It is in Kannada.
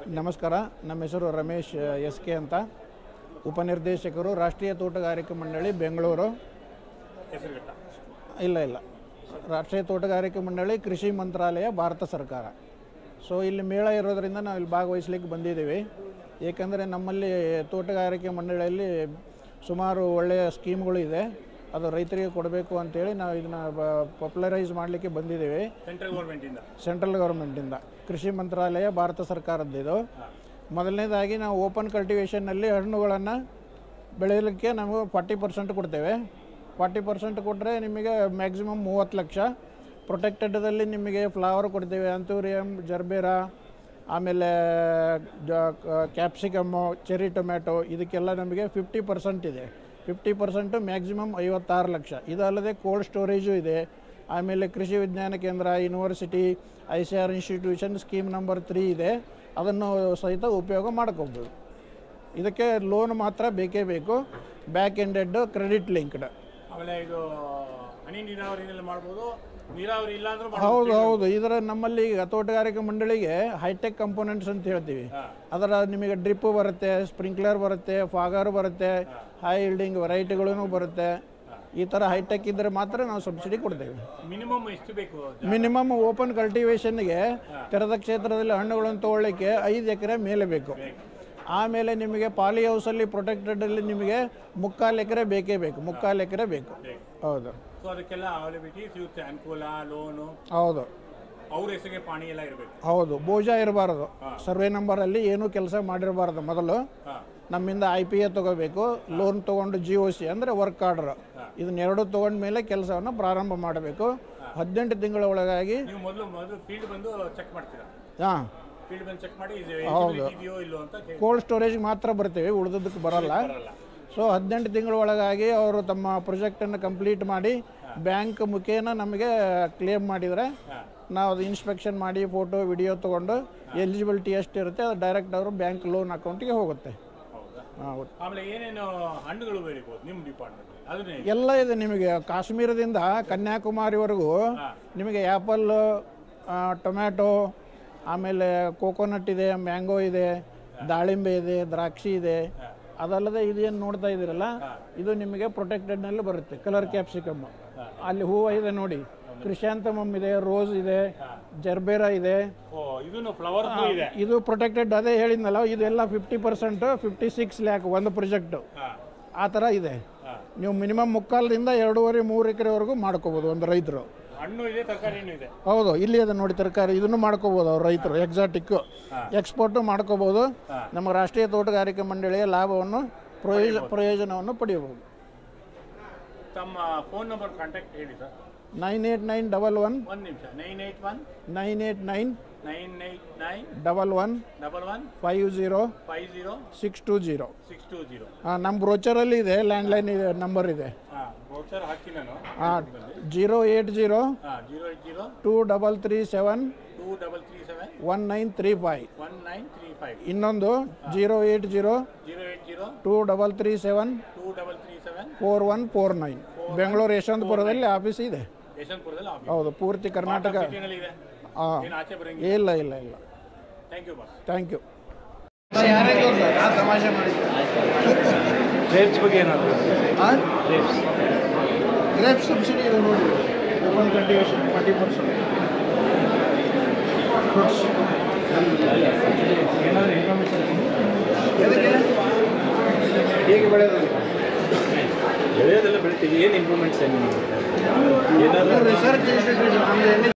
ನಮಸ್ಕಾರ ನಮ್ಮ ಹೆಸರು ರಮೇಶ್ ಎಸ್ ಕೆ ಅಂತ ಉಪನಿರ್ದೇಶಕರು ರಾಷ್ಟ್ರೀಯ ತೋಟಗಾರಿಕೆ ಮಂಡಳಿ ಬೆಂಗಳೂರು ಹೆಸರುಘಟ್ಟ ಇಲ್ಲ ಇಲ್ಲ ರಾಷ್ಟ್ರೀಯ ತೋಟಗಾರಿಕೆ ಮಂಡಳಿ ಕೃಷಿ ಮಂತ್ರಾಲಯ ಭಾರತ ಸರ್ಕಾರ ಸೊ ಇಲ್ಲಿ ಮೇಳ ಇರೋದರಿಂದ ನಾವು ಇಲ್ಲಿ ಭಾಗವಹಿಸ್ಲಿಕ್ಕೆ ಬಂದಿದ್ದೀವಿ ಏಕೆಂದರೆ ನಮ್ಮಲ್ಲಿ ತೋಟಗಾರಿಕೆ ಮಂಡಳಿಯಲ್ಲಿ ಸುಮಾರು ಒಳ್ಳೆಯ ಸ್ಕೀಮ್ಗಳು ಇದೆ ಅದು ರೈತರಿಗೆ ಕೊಡಬೇಕು ಅಂತೇಳಿ ನಾವು ಇದನ್ನು ಪಾಪ್ಯುಲರೈಸ್ ಮಾಡಲಿಕ್ಕೆ ಬಂದಿದ್ದೀವಿ ಸೆಂಟ್ರಲ್ ಗೌರ್ಮೆಂಟಿಂದ ಸೆಂಟ್ರಲ್ ಗೌರ್ಮೆಂಟಿಂದ ಕೃಷಿ ಮಂತ್ರಾಲಯ ಭಾರತ ಸರ್ಕಾರದ್ದಿದು ಮೊದಲನೇದಾಗಿ ನಾವು ಓಪನ್ ಕಲ್ಟಿವೇಷನ್ನಲ್ಲಿ ಹಣ್ಣುಗಳನ್ನು ಬೆಳೆಯಲಿಕ್ಕೆ ನಾವು ಫಾರ್ಟಿ ಪರ್ಸೆಂಟ್ ಕೊಡ್ತೇವೆ ಫಾರ್ಟಿ ಪರ್ಸೆಂಟ್ ಕೊಟ್ಟರೆ ನಿಮಗೆ ಮ್ಯಾಕ್ಸಿಮಮ್ ಮೂವತ್ತು ಲಕ್ಷ ಪ್ರೊಟೆಕ್ಟೆಡಲ್ಲಿ ನಿಮಗೆ ಫ್ಲವರ್ ಕೊಡ್ತೇವೆ ಅಂತೂರಿಯಂ ಜರ್ಬೇರಾ ಆಮೇಲೆ ಕ್ಯಾಪ್ಸಿಕಮ್ಮು ಚೆರಿ ಟೊಮ್ಯಾಟೊ ಇದಕ್ಕೆಲ್ಲ ನಮಗೆ ಫಿಫ್ಟಿ ಪರ್ಸೆಂಟ್ ಇದೆ ಫಿಫ್ಟಿ ಪರ್ಸೆಂಟು ಮ್ಯಾಕ್ಸಿಮಮ್ ಐವತ್ತಾರು ಲಕ್ಷ ಇದಲ್ಲದೆ ಕೋಲ್ಡ್ ಸ್ಟೋರೇಜು ಇದೆ ಆಮೇಲೆ Krishi Vijnana Kendra university I C R institution scheme number three ಇದೆ ಅದನ್ನು ಸಹಿತ ಉಪಯೋಗ ಮಾಡ್ಕೋಬೋದು ಇದಕ್ಕೆ ಲೋನ್ ಮಾತ್ರ ಬೇಕೇ ಬೇಕು ಬ್ಯಾಕ್ ಎಂಡೆಡ್ ಕ್ರೆಡಿಟ್ ಲಿಂಕ್ಡ್ ಆಮೇಲೆ ಇದು ಹನಿ ನೀರಾವರಿನೆಲ್ಲ ಮಾಡ್ಬೋದು ನೀರಾವರಿ ಇಲ್ಲ ಅಂದ್ರೂ ಹೌದು ಹೌದು ಇದರ ನಮ್ಮಲ್ಲಿ ಈಗ ತೋಟಗಾರಿಕೆ ಮಂಡಳಿಗೆ ಹೈಟೆಕ್ ಕಂಪೋನೆಂಟ್ಸ್ ಅಂತ ಹೇಳ್ತೀವಿ ಅದರ ನಿಮಗೆ ಡ್ರಿಪ್ ಬರುತ್ತೆ ಸ್ಪ್ರಿಂಕ್ಲರ್ ಬರುತ್ತೆ ಫಾಗರ್ ಬರುತ್ತೆ ಹೈ ಇಲ್ಡಿಂಗ್ ವೆರೈಟಿಗಳೂ ಬರುತ್ತೆ ಈ ಥರ ಹೈಟೆಕ್ ಇದ್ದರೆ ಮಾತ್ರ ನಾವು ಸಬ್ಸಿಡಿ ಕೊಡ್ತೇವೆ ಮಿನಿಮಮ್ ಎಷ್ಟು ಬೇಕು ಮಿನಿಮಮ್ ಓಪನ್ ಕಲ್ಟಿವೇಷನ್ಗೆ ತೆರೆದ ಕ್ಷೇತ್ರದಲ್ಲಿ ಹಣ್ಣುಗಳನ್ನು ತಗೊಳ್ಳಿಕ್ಕೆ ಐದು ಎಕರೆ ಮೇಲೆ ಬೇಕು ಆಮೇಲೆ ನಿಮಗೆ ಪಾಲಿ ಹೌಸಲ್ಲಿ ಪ್ರೊಟೆಕ್ಟೆಡಲ್ಲಿ ನಿಮಗೆ ಮುಕ್ಕಾಲು ಎಕರೆ ಬೇಕೇ ಬೇಕು ಮುಕ್ಕಾಲು ಎಕರೆ ಬೇಕು ಹೌದು ಸೊ ಅದಕ್ಕೆಲ್ಲ ಅವೈಲಬಿಲಿಟಿ ಸಿಗುತ್ತೆ ಅನುಕೂಲ ಲೋನು ಹೌದು ಅವ್ರ ಹೆಸರಿಗೆ ಪಾಣಿ ಎಲ್ಲ ಇರಬೇಕು ಹೌದು ಬೋಜ ಇರಬಾರ್ದು ಸರ್ವೆ ನಂಬರಲ್ಲಿ ಏನೂ ಕೆಲಸ ಮಾಡಿರಬಾರ್ದು ಮೊದಲು ಹಾಂ ನಮ್ಮಿಂದ ಐ ಪಿ ಎ ತೊಗೋಬೇಕು ಲೋನ್ ತೊಗೊಂಡು ಜಿ ಒ ಸಿ ಅಂದರೆ ವರ್ಕ್ ಆರ್ಡರ್ ಇದನ್ನೆರಡು ತೊಗೊಂಡ ಮೇಲೆ ಕೆಲಸವನ್ನು ಪ್ರಾರಂಭ ಮಾಡಬೇಕು ಹದಿನೆಂಟು ತಿಂಗಳ ಒಳಗಾಗಿ ನೀವು ಮೊದಲು ಮೊದಲು ಫೀಲ್ಡ್ ಬಂದು ಚೆಕ್ ಮಾಡ್ತೀರಾ ಹಾಂ ಫೀಲ್ಡ್ ಬಂದು ಚೆಕ್ ಮಾಡಿ ಇದು eligibility ಇದೆಯೋ ಇಲ್ಲೋ ಅಂತ ಕೇಳಿ ಕೋಲ್ಡ್ ಸ್ಟೋರೇಜ್ ಮಾತ್ರ ಬರ್ತೀವಿ ಉಳಿದದಕ್ಕೆ ಬರಲ್ಲ ಬರಲ್ಲ ಸೊ ಹದಿನೆಂಟು ತಿಂಗಳ ಒಳಗಾಗಿ ಅವರು ತಮ್ಮ ಪ್ರಾಜೆಕ್ಟನ್ನು ಕಂಪ್ಲೀಟ್ ಮಾಡಿ ಬ್ಯಾಂಕ್ ಮುಖೇನ ನಮಗೆ ಕ್ಲೇಮ್ ಮಾಡಿದರೆ ನಾವು ಅದು ಇನ್ಸ್ಪೆಕ್ಷನ್ ಮಾಡಿ ಫೋಟೋ ವಿಡಿಯೋ ತೊಗೊಂಡು ಎಲಿಜಿಬಿಲಿಟಿ ಎಷ್ಟು ಇರುತ್ತೆ ಅದು ಡೈರೆಕ್ಟ್ ಅವರು ಬ್ಯಾಂಕ್ ಲೋನ್ ಅಕೌಂಟಿಗೆ ಹೋಗುತ್ತೆ ಹೌದಾ ಹೌದು ಆಮೇಲೆ ಏನೇನು ಹಣ್ಣುಗಳು ಬೆಳಿಬೋದು ನಿಮ್ಮ ಡಿಪಾರ್ಟ್ಮೆಂಟ್ ಅದನ್ನೇ ಎಲ್ಲ ಇದೆ ನಿಮಗೆ ಕಾಶ್ಮೀರದಿಂದ ಕನ್ಯಾಕುಮಾರಿವರೆಗೂ ನಿಮಗೆ ಆ್ಯಪಲ್ ಟೊಮ್ಯಾಟೊ ಆಮೇಲೆ ಕೋಕೋನಟ್ ಇದೆ ಮ್ಯಾಂಗೋ ಇದೆ ದಾಳಿಂಬೆ ಇದೆ ದ್ರಾಕ್ಷಿ ಇದೆ ಅದಲ್ಲದೆ ಇದೇನು ನೋಡ್ತಾ ಇದ್ದೀರಲ್ಲ ಇದು ನಿಮಗೆ ಪ್ರೊಟೆಕ್ಟೆಡ್ನಲ್ಲಿ ಬರುತ್ತೆ ಕಲರ್ ಕ್ಯಾಪ್ಸಿಕಮ್ ಅಲ್ಲಿ ಹೂವು ಇದೆ ನೋಡಿ ಕ್ರಿಶಾಂತಮಮ್ ಇದೆ ರೋಸ್ ಇದೆ ಜರ್ಬೇರಾ ಇದೆ ಓ ಇದನ್ನು ಫ್ಲವರ್ ಇದೆ ಇದು ಪ್ರೊಟೆಕ್ಟೆಡ್ ಅದೇ ಹೇಳಿದ್ನಲ್ಲ ಇದೆಲ್ಲ fifty percent fifty six lakh ಒಂದು ಪ್ರಾಜೆಕ್ಟು ಹಾಂ ಆ ಥರ ಇದೆ ಹಾಂ ನೀವು ಮಿನಿಮಮ್ ಮುಕ್ಕಾಲರಿಂದ ಎರಡೂವರೆ ಮೂರು ಎಕರೆವರೆಗೂ ಮಾಡ್ಕೋಬೋದು ಒಂದು ರೈತರು ಹಣ್ಣು ಇದೆ ತರಕಾರಿನೂ ಇದೆ ಹೌದು ಇಲ್ಲಿ ಅದ ನೋಡಿ ತರಕಾರಿ ಇದನ್ನು ಮಾಡ್ಕೋಬೋದು ಅವ್ರು ರೈತರು ಎಕ್ಸಾಟಿಕ್ಕು ಎಕ್ಸ್ಪೋರ್ಟು ಮಾಡ್ಕೋಬೋದು ನಮ್ಮ ರಾಷ್ಟ್ರೀಯ ತೋಟಗಾರಿಕೆ ಮಂಡಳಿಯ ಲಾಭವನ್ನು ಪ್ರಯೋಜ ಪ್ರಯೋಜನವನ್ನು ಪಡೆಯಬಹುದು ತಮ್ಮ ಫೋನ್ ನಂಬರ್ ಕಾಂಟ್ಯಾಕ್ಟ್ ಹೇಳಿ sir nine eight nine double one ಒಂದು ನಿಮಿಷ nine eight one nine eight nine nine eight nine double one double one five zero five zero six two zero six two zero ನಮ್ಮ ಬ್ರೋಚರಲ್ಲಿ ಇದೆ ಲ್ಯಾಂಡ್ಲೈನ್ ಇದೆ ನಂಬರ್ ಇದೆ ಹಾಂ ವೋಚರ್ ಹಾಕಿ ನಾನು ಹಾಂ ಜೀರೋ ಏಯ್ಟ್ ಜೀರೋ ಹಾಂ zero eight zero two double three seven two double three seven one nine three five one nine three five ಇನ್ನೊಂದು zero eight zero zero eight zero two double three seven two double three seven four one four nine Bengaluru ಯಶವಂತಪುರದಲ್ಲಿ ಆಫೀಸ್ ಇದೆ ಯಶವಂತಪುರದಲ್ಲಿ ಆಫೀಸ್ ಹೌದು ಪೂರ್ತಿ ಕರ್ನಾಟಕ ಸಿಟಿನಲ್ಲಿ ಇದೆ ಹಾಂ ಏನು ಆಚೆ ಬರಂಗಿ ಇಲ್ಲ ಇಲ್ಲ ಇಲ್ಲ thank you boss thank you ತಮಾಷೆ ಮಾಡಿದ್ದೆ ಗ್ರೇಪ್ಸ್ ಬಗ್ಗೆ ಏನಾದರೂ ಗ್ರೇಪ್ ಸಬ್ಸಿಡಿ ಇದೆ ನೋಡಿ open cultivation forty percent fruits ಹೇಗೆ ಬೆಳೆಯೋದು ಬೆಳೆಯೋದೆಲ್ಲ ಬೆಳಿತೀವಿ ಏನು ಇಂಪ್ರೂವ್ಮೆಂಟ್ಸ್ ಏನು ಏನಾದರೂ ರಿಸರ್ಚ್ ಇನ್ಸ್ಟಿಟ್ಯೂಷನ್ ಅಂದರೆ